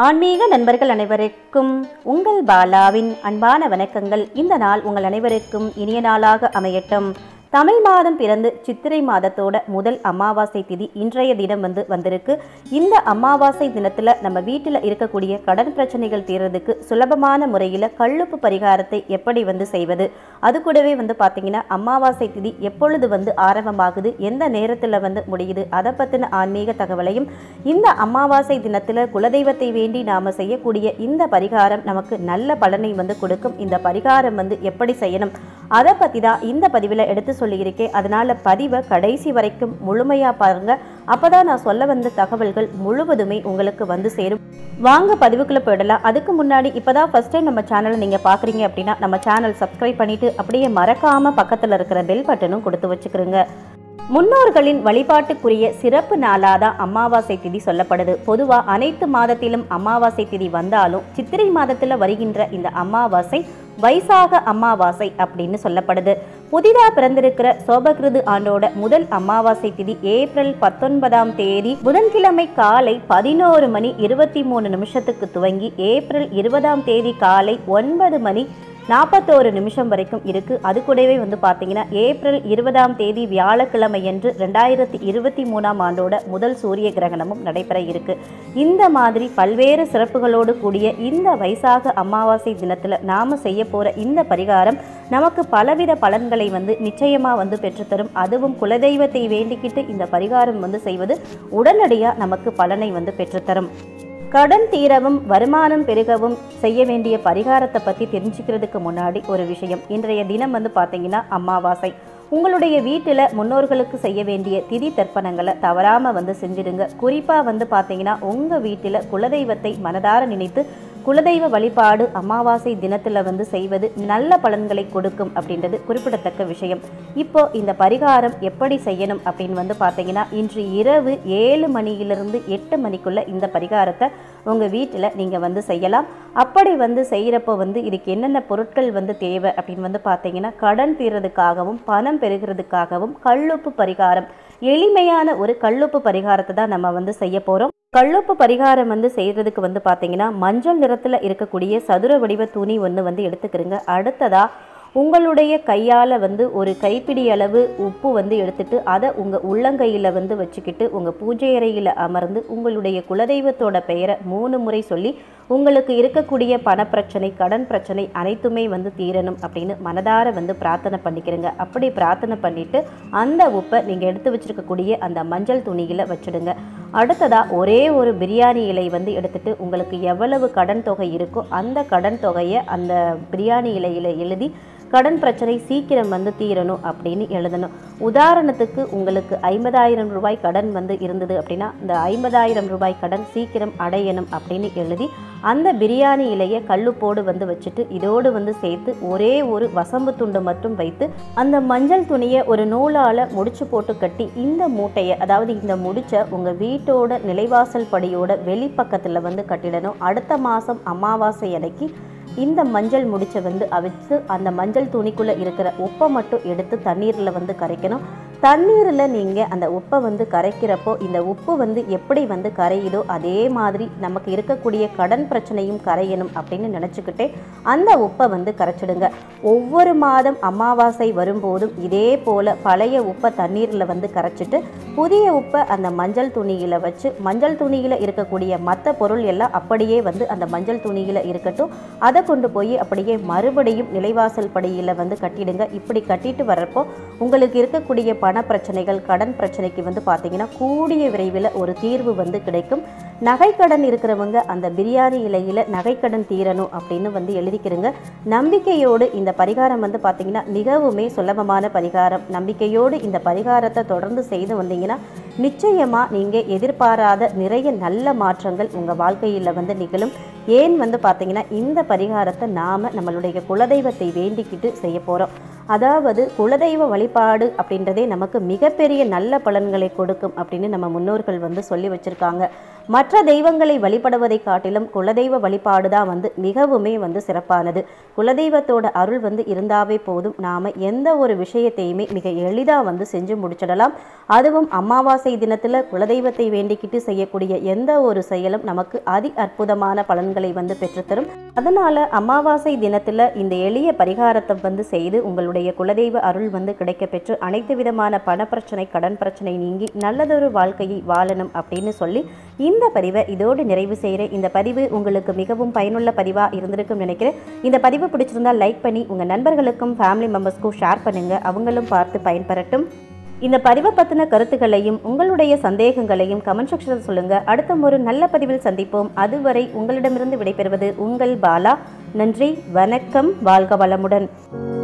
ஆன்மீக நண்பர்கள் அனைவருக்கும் உங்கள் பாலாவின் அன்பான வணக்கங்கள் இந்த நாள் உங்கள் அனைவருக்கும் இனிய நாளாக அமையட்டும் தமிழ் மாதம் பிறந்து சித்திரை மாதத்தோட முதல் அமாவாசை திதி இன்றைய தினம் வந்து வந்திருக்கு இந்த அமாவாசை தினத்தில் நம்ம வீட்டில் இருக்கக்கூடிய கடன் பிரச்சனைகள் தீர்றதுக்கு சுலபமான முறையில் கள்ளுப்பு பரிகாரத்தை எப்படி வந்து செய்வது அது கூடவே வந்து பார்த்தீங்கன்னா அமாவாசை திதி எப்பொழுது வந்து ஆரம்பமாகுது எந்த நேரத்தில் வந்து முடியுது அதை பற்றின ஆன்மீக தகவலையும் இந்த அமாவாசை தினத்தில் குலதெய்வத்தை வேண்டி நாம் செய்யக்கூடிய இந்த பரிகாரம் நமக்கு நல்ல பலனை வந்து கொடுக்கும் இந்த பரிகாரம் வந்து எப்படி செய்யணும் அதை பற்றி தான் இந்த பதிவில் எடுத்து சொல்லியிருக்கேன் அதனால் பதிவை கடைசி வரைக்கும் முழுமையாக பாருங்க அப்போ தான் நான் சொல்ல வந்த தகவல்கள் முழுவதுமே உங்களுக்கு வந்து சேரும் வாங்க பதிவுக்குள்ளே போயிடலாம் அதுக்கு முன்னாடி இப்போ தான் ஃபஸ்ட் டைம் நம்ம சேனலை நீங்கள் பார்க்குறீங்க அப்படின்னா நம்ம சேனல் சப்ஸ்கிரைப் பண்ணிவிட்டு அப்படியே மறக்காமல் பக்கத்தில் இருக்கிற பெல் பட்டனும் கொடுத்து வச்சுக்கிறோங்க முன்னோர்களின் வழிபாட்டுக்குரிய சிறப்பு நாளாதான் அமாவாசை திதி சொல்லப்படுது பொதுவா அனைத்து மாதத்திலும் அமாவாசை திதி வந்தாலும் சித்திரை மாதத்துல வருகின்ற இந்த அமாவாசை வைசாக அமாவாசை அப்படின்னு சொல்லப்படுது புதிதா பிறந்திருக்கிற சோபகிருது ஆண்டோட முதல் அமாவாசை திதி ஏப்ரல் பத்தொன்பதாம் தேதி புதன்கிழமை காலை பதினோரு மணி இருபத்தி மூணு நிமிஷத்துக்கு துவங்கி ஏப்ரல் இருபதாம் தேதி காலை ஒன்பது மணி நாற்பத்தோரு நிமிஷம் வரைக்கும் இருக்கு அது கூடவே வந்து பார்த்தீங்கன்னா ஏப்ரல் இருபதாம் தேதி வியாழக்கிழமையன்று ரெண்டாயிரத்தி இருபத்தி மூணாம் ஆண்டோட முதல் சூரிய கிரகணமும் நடைபெற இருக்கு இந்த மாதிரி பல்வேறு சிறப்புகளோடு கூடிய இந்த வைசாக அமாவாசை தினத்தில் நாம செய்ய போற இந்த பரிகாரம் நமக்கு பலவித பலன்களை வந்து நிச்சயமா வந்து பெற்றுத்தரும் அதுவும் குலதெய்வத்தை வேண்டிக்கிட்டு இந்த பரிகாரம் வந்து செய்வது உடனடியாக நமக்கு பலனை வந்து பெற்றுத்தரும் கடன் தீரவும் வருமானம் பெருகவும் செய்ய வேண்டிய பரிகாரத்தை பற்றி தெரிஞ்சுக்கிறதுக்கு முன்னாடி ஒரு விஷயம் இன்றைய தினம் வந்து பார்த்தீங்கன்னா அமாவாசை உங்களுடைய வீட்டில் முன்னோர்களுக்கு செய்ய வேண்டிய திதி தர்ப்பணங்களை தவறாமல் வந்து செஞ்சிடுங்க குறிப்பாக வந்து பார்த்தீங்கன்னா உங்கள் வீட்டில் குலதெய்வத்தை மனதார நினைத்து குலதெய்வ வழிபாடு அமாவாசை தினத்தில் வந்து செய்வது நல்ல பலன்களை கொடுக்கும் அப்படின்றது குறிப்பிடத்தக்க விஷயம் இப்போ இந்த பரிகாரம் எப்படி செய்யணும் அப்படின்னு வந்து பார்த்தீங்கன்னா இன்று இரவு ஏழு மணியிலிருந்து எட்டு மணிக்குள்ள இந்த பரிகாரத்தை உங்கள் வீட்டில் நீங்கள் வந்து செய்யலாம் அப்படி வந்து செய்கிறப்போ வந்து இதுக்கு என்னென்ன பொருட்கள் வந்து தேவை அப்படின்னு வந்து பார்த்தீங்கன்னா கடன் தீர்றதுக்காகவும் பணம் பெறுகிறதுக்காகவும் கல்லுப்பு பரிகாரம் எளிமையான ஒரு கல்லுப்பு பரிகாரத்தை தான் நம்ம வந்து செய்ய போகிறோம் கல்லுப்பு பரிகாரம் வந்து செய்கிறதுக்கு வந்து பார்த்தீங்கன்னா மஞ்சள் நிறத்தில் இருக்கக்கூடிய சதுர வடிவ துணி ஒன்று வந்து எடுத்துக்கிறங்க அடுத்ததாக உங்களுடைய கையால் வந்து ஒரு கைப்பிடி அளவு உப்பு வந்து எடுத்துட்டு அதை உங்கள் உள்ளங்கையில் வந்து வச்சுக்கிட்டு உங்கள் பூஜை அறையில் அமர்ந்து உங்களுடைய குலதெய்வத்தோட பெயரை மூணு முறை சொல்லி உங்களுக்கு இருக்கக்கூடிய பணப்பிரச்சனை கடன் பிரச்சனை அனைத்துமே வந்து தீரணும் அப்படின்னு மனதார வந்து பிரார்த்தனை பண்ணிக்கிறங்க அப்படி பிரார்த்தனை பண்ணிட்டு அந்த உப்பை நீங்கள் எடுத்து வச்சிருக்கக்கூடிய அந்த மஞ்சள் துணியில் வச்சுடுங்க அடுத்ததாக ஒரே ஒரு பிரியாணி இலை வந்து எடுத்துட்டு உங்களுக்கு எவ்வளவு கடன் தொகை இருக்கோ அந்த கடன் தொகையை அந்த பிரியாணி இலையில் எழுதி கடன் பிரச்சனை சீக்கிரம் வந்து தீரணும் அப்படின்னு எழுதணும் உதாரணத்துக்கு உங்களுக்கு ஐம்பதாயிரம் ரூபாய் கடன் வந்து இருந்தது அப்படின்னா இந்த ஐம்பதாயிரம் ரூபாய் கடன் சீக்கிரம் அடையணும் அப்படின்னு எழுதி அந்த பிரியாணி இலையை கல்லுப்போடு வந்து வச்சுட்டு இதோடு வந்து சேர்த்து ஒரே ஒரு வசம்பு துண்டு மட்டும் வைத்து அந்த மஞ்சள் துணியை ஒரு நூலால் முடிச்சு போட்டு கட்டி இந்த மூட்டையை அதாவது இந்த முடிச்சை உங்கள் வீட்டோட நிலைவாசல் படியோட வெளிப்பக்கத்தில் வந்து கட்டிடணும் அடுத்த மாதம் அமாவாசை அன்னைக்கு இந்த மஞ்சள் முடிச்சை வந்து அவிச்சு அந்த மஞ்சள் துணிக்குள்ளே இருக்கிற உப்பை மட்டும் எடுத்து தண்ணீரில் வந்து கரைக்கணும் தண்ணீரில் நீங்கள் அந்த உப்பை வந்து கரைக்கிறப்போ இந்த உப்பு வந்து எப்படி வந்து கரையுதோ அதே மாதிரி நமக்கு இருக்கக்கூடிய கடன் பிரச்சனையும் கரையணும் அப்படின்னு நினச்சிக்கிட்டே அந்த உப்பை வந்து கரைச்சிடுங்க ஒவ்வொரு மாதம் அமாவாசை வரும்போதும் இதே போல் பழைய உப்பை தண்ணீரில் வந்து கரைச்சிட்டு புதிய உப்பை அந்த மஞ்சள் துணியில் வச்சு மஞ்சள் துணியில் இருக்கக்கூடிய மற்ற பொருள் எல்லாம் அப்படியே வந்து அந்த மஞ்சள் துணியில் இருக்கட்டும் அதை கொண்டு போய் அப்படியே மறுபடியும் நிலைவாசல் படியில் வந்து கட்டிடுங்க இப்படி கட்டிட்டு வர்றப்போ உங்களுக்கு இருக்கக்கூடிய பண பிரச்சனைகள் கடன் பிரச்சனைக்கு வந்து பார்த்தீங்கன்னா கூடிய விரைவில் ஒரு தீர்வு வந்து கிடைக்கும் நகைக்கடன் இருக்கிறவங்க அந்த பிரியாணி இலையில் நகைக்கடன் தீரணும் அப்படின்னு வந்து எழுதிக்கிறங்க நம்பிக்கையோடு இந்த பரிகாரம் வந்து பார்த்தீங்கன்னா மிகவுமே சுலபமான பரிகாரம் நம்பிக்கையோடு இந்த பரிகாரத்தை தொடர்ந்து செய்து வந்தீங்கன்னா நிச்சயமாக நீங்கள் எதிர்பாராத நிறைய நல்ல மாற்றங்கள் உங்கள் வாழ்க்கையில் வந்து நிகழும் ஏன் வந்து பார்த்தீங்கன்னா இந்த பரிகாரத்தை நாம் நம்மளுடைய குலதெய்வத்தை வேண்டிக்கிட்டு செய்ய போகிறோம் அதாவது குலதெய்வ வழிபாடு அப்படின்றதே நமக்கு மிகப்பெரிய நல்ல பலன்களை கொடுக்கும் அப்படின்னு நம்ம முன்னோர்கள் வந்து சொல்லி வச்சுருக்காங்க மற்ற தெய்வங்களை வழிபடுவதை காட்டிலும் குலதெய்வ வழிபாடு தான் வந்து மிகவுமே வந்து சிறப்பானது குலதெய்வத்தோட அருள் வந்து இருந்தாவே போதும் நாம் எந்த ஒரு விஷயத்தையுமே மிக எளிதாக வந்து செஞ்சு முடிச்சிடலாம் அதுவும் அமாவாசை தினத்தில் குலதெய்வத்தை வேண்டிக்கிட்டு செய்யக்கூடிய எந்த ஒரு செயலும் நமக்கு அதி அற்புதமான பலன்களை வந்து பெற்றுத்தரும் அதனால் அமாவாசை தினத்தில் இந்த எளிய பரிகாரத்தை வந்து செய்து உங்களுடைய குலதெய்வ அருள் வந்து கிடைக்க பெற்று அனைத்து விதமான பணப்பிரச்சனை கடன் பிரச்சனை நீங்கி நல்லதொரு வாழ்க்கையை வாழணும் அப்படின்னு சொல்லி இந்த பதிவை இதோடு நிறைவு செய்கிறேன் இந்த பதிவு உங்களுக்கு மிகவும் பயனுள்ள பதிவாக இருந்திருக்கும் நினைக்கிறேன் இந்த பதிவு பிடிச்சிருந்தா லைக் பண்ணி உங்கள் நண்பர்களுக்கும் ஃபேமிலி மெம்பர்ஸ்க்கும் ஷேர் பண்ணுங்கள் அவங்களும் பார்த்து பயன்பெறட்டும் இந்த பதிவை பற்றின கருத்துக்களையும் உங்களுடைய சந்தேகங்களையும் கமெண்ட் செக்ஷனில் சொல்லுங்கள் அடுத்த ஒரு நல்ல பதிவில் சந்திப்போம் அதுவரை உங்களிடமிருந்து விடைபெறுவது உங்கள் பாலா நன்றி வணக்கம் வாழ்க வளமுடன்